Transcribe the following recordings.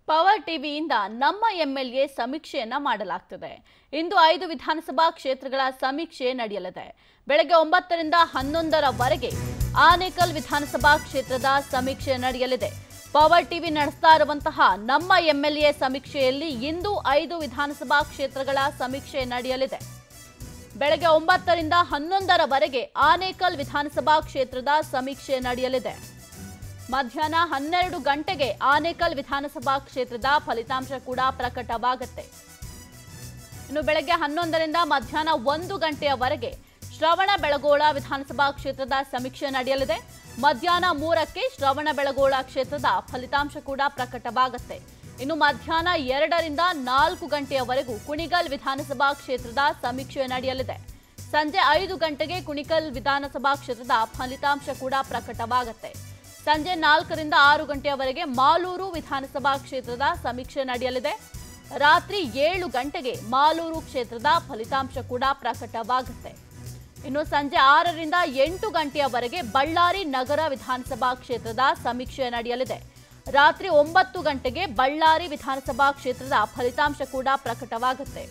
power ಟಿವಿಯಿಂದ ನಮ್ಮ MLA ಸಮೀಕ್ಷೆಯನ್ನ ಮಾಡಲಾಗ್ತದೆ ಇಂದು ಐದು ವಿಧಾನಸಭಾ ಕ್ಷೇತ್ರಗಳ ಸಮೀಕ್ಷೆ ನಡೆಯಲಿದೆ ಬೆಳಗ್ಗೆ ಒಂಬತ್ತರಿಂದ ಹನ್ನೊಂದರವರೆಗೆ ಆನೇಕಲ್ ವಿಧಾನಸಭಾ ಕ್ಷೇತ್ರದ ಸಮೀಕ್ಷೆ ನಡೆಯಲಿದೆ ಪವರ್ ಟಿವಿ ನಡೆಸ್ತಾ ಇರುವಂತಹ ನಮ್ಮ ಎಂಎಲ್ಎ ಸಮೀಕ್ಷೆಯಲ್ಲಿ ಇಂದು ಐದು ವಿಧಾನಸಭಾ ಕ್ಷೇತ್ರಗಳ ಸಮೀಕ್ಷೆ ನಡೆಯಲಿದೆ ಬೆಳಗ್ಗೆ ಒಂಬತ್ತರಿಂದ ಹನ್ನೊಂದರವರೆಗೆ ಆನೇಕಲ್ ವಿಧಾನಸಭಾ ಕ್ಷೇತ್ರದ ಸಮೀಕ್ಷೆ ನಡೆಯಲಿದೆ ಮಧ್ಯಾಹ್ನ ಹನ್ನೆರಡು ಗಂಟೆಗೆ ಆನೇಕಲ್ ವಿಧಾನಸಭಾ ಕ್ಷೇತ್ರದ ಫಲಿತಾಂಶ ಕೂಡ ಪ್ರಕಟವಾಗುತ್ತೆ ಇನ್ನು ಬೆಳಗ್ಗೆ ಹನ್ನೊಂದರಿಂದ ಮಧ್ಯಾಹ್ನ ಒಂದು ಗಂಟೆಯವರೆಗೆ ಶ್ರವಣ ಬೆಳಗೋಳ ವಿಧಾನಸಭಾ ಕ್ಷೇತ್ರದ ಸಮೀಕ್ಷೆ ನಡೆಯಲಿದೆ ಮಧ್ಯಾಹ್ನ ಮೂರಕ್ಕೆ ಶ್ರವಣ ಬೆಳಗೋಳ ಕ್ಷೇತ್ರದ ಫಲಿತಾಂಶ ಕೂಡ ಪ್ರಕಟವಾಗುತ್ತೆ ಇನ್ನು ಮಧ್ಯಾಹ್ನ ಎರಡರಿಂದ ನಾಲ್ಕು ಗಂಟೆಯವರೆಗೂ ಕುಣಿಗಲ್ ವಿಧಾನಸಭಾ ಕ್ಷೇತ್ರದ ಸಮೀಕ್ಷೆ ನಡೆಯಲಿದೆ ಸಂಜೆ ಐದು ಗಂಟೆಗೆ ಕುಣಿಗಲ್ ವಿಧಾನಸಭಾ ಕ್ಷೇತ್ರದ ಫಲಿತಾಂಶ ಕೂಡ ಪ್ರಕಟವಾಗುತ್ತೆ ಸಂಜೆ ನಾಲ್ಕರಿಂದ ಆರು ಗಂಟೆಯವರೆಗೆ ಮಾಲೂರು ವಿಧಾನಸಭಾ ಕ್ಷೇತ್ರದ ಸಮೀಕ್ಷೆ ನಡೆಯಲಿದೆ ರಾತ್ರಿ ಏಳು ಗಂಟೆಗೆ ಮಾಲೂರು ಕ್ಷೇತ್ರದ ಫಲಿತಾಂಶ ಕೂಡ ಪ್ರಕಟವಾಗುತ್ತೆ ಇನ್ನು ಸಂಜೆ ಆರರಿಂದ ಎಂಟು ಗಂಟೆಯವರೆಗೆ ಬಳ್ಳಾರಿ ನಗರ ವಿಧಾನಸಭಾ ಕ್ಷೇತ್ರದ ಸಮೀಕ್ಷೆ ನಡೆಯಲಿದೆ ರಾತ್ರಿ ಒಂಬತ್ತು ಗಂಟೆಗೆ ಬಳ್ಳಾರಿ ವಿಧಾನಸಭಾ ಕ್ಷೇತ್ರದ ಫಲಿತಾಂಶ ಕೂಡ ಪ್ರಕಟವಾಗುತ್ತೆ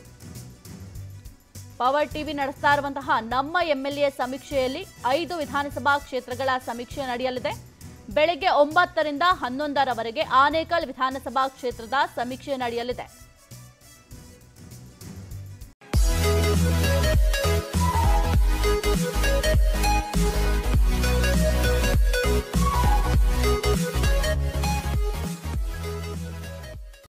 ಪವರ್ ಟಿವಿ ನಡೆಸ್ತಾ ಇರುವಂತಹ ನಮ್ಮ ಎಂಎಲ್ಎ ಸಮೀಕ್ಷೆಯಲ್ಲಿ ಐದು ವಿಧಾನಸಭಾ ಕ್ಷೇತ್ರಗಳ ಸಮೀಕ್ಷೆ ನಡೆಯಲಿದೆ ಬೆಳಗ್ಗೆ ಒಂಬತ್ತರಿಂದ ಹನ್ನೊಂದರವರೆಗೆ ಆನೇಕಲ್ ವಿಧಾನಸಭಾ ಕ್ಷೇತ್ರದ ಸಮೀಕ್ಷೆ ನಡೆಯಲಿದೆ